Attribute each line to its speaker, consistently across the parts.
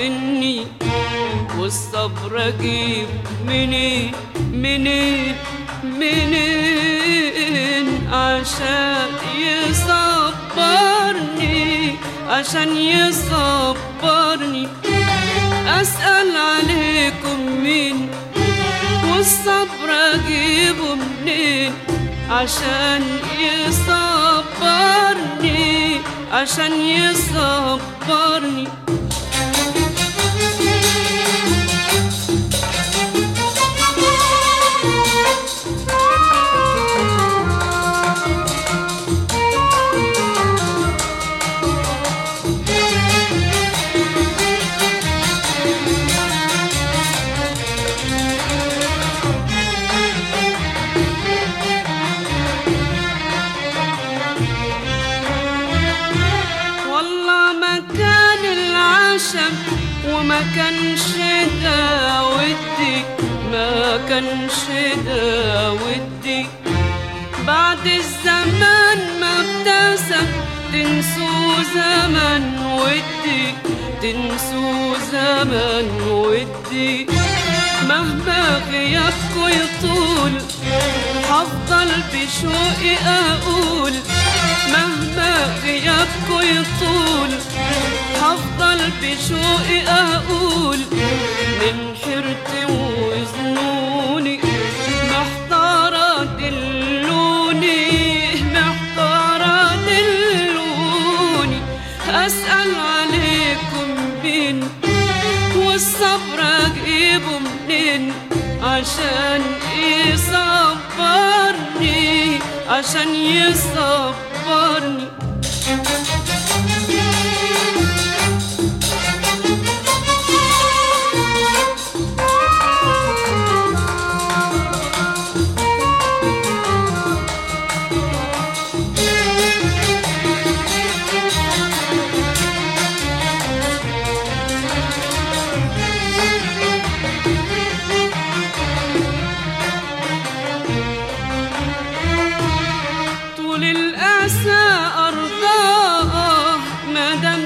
Speaker 1: مني والصبر اجيب منين منين منين عشان يصبرني عشان يصبرني اسال عليكم مين والصبر اجيبه منين عشان يصبرني عشان يصبرني والله ما كان العشم وما كانش ده ودي ما كانش ده ودي بعد الزمان ما ابتسم تنسوا زمن ودي تنسوا زمن ودي مهما غيابكوا يطول هفضل بشوقي اقول مهما غيابكوا يطول هفضل بشوقي اقول من حيرتي وظنوني محتارة دلوني محتارة دلوني اسأل عليكم مين والصبر اجيبه منين عشان يصبرني عشان يصبرني طول الأسى أرضاه مادام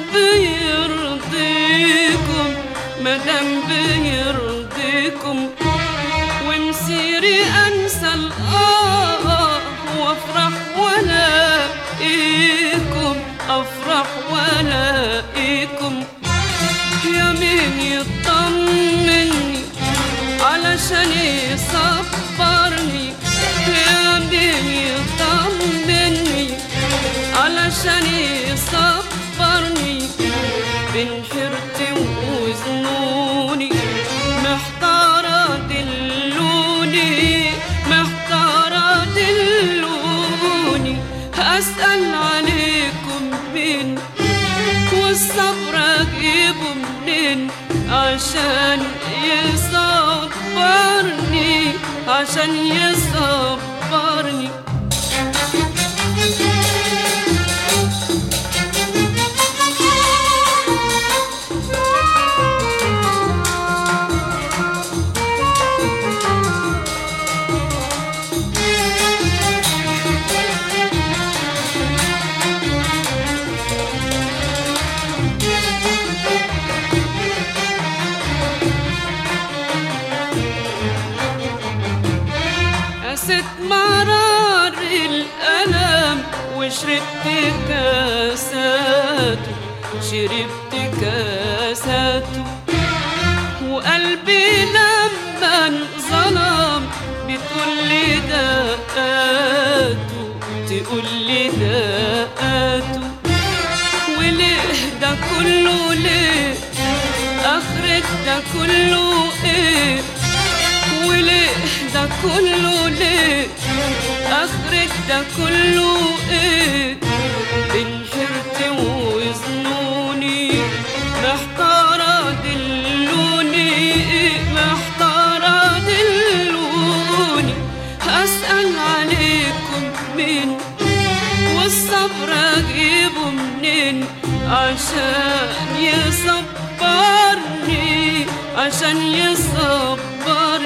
Speaker 1: بيرضيكم مادام بيرضيكم ومسيري أنسى الآه وأفرح ولا إيكم أفرح ولا إيكم يا مين يطمني علشان يصبرني يا مين يطمني علشان يصبرني بين حيرتي وظنوني محتارة دلوني محتارة دلوني أسأل عليكم مين والصبر اجيبه منين عشان يصبرني عشان يصبرني قست مرار الألم وشربت كاساته شربت كاساته وقلبي لما انظلم بتقول لي دقاته تقول لي دقاته وليه ده كله ليه اخرة ده كله ايه وليه ده كله ليه اخرة ده كله ايه بين حيرتي وظنوني محتارة دلوني محتارة دلوني هسأل عليكم مين والصبر اجيبه منين عشان يصبرني عشان يصبرني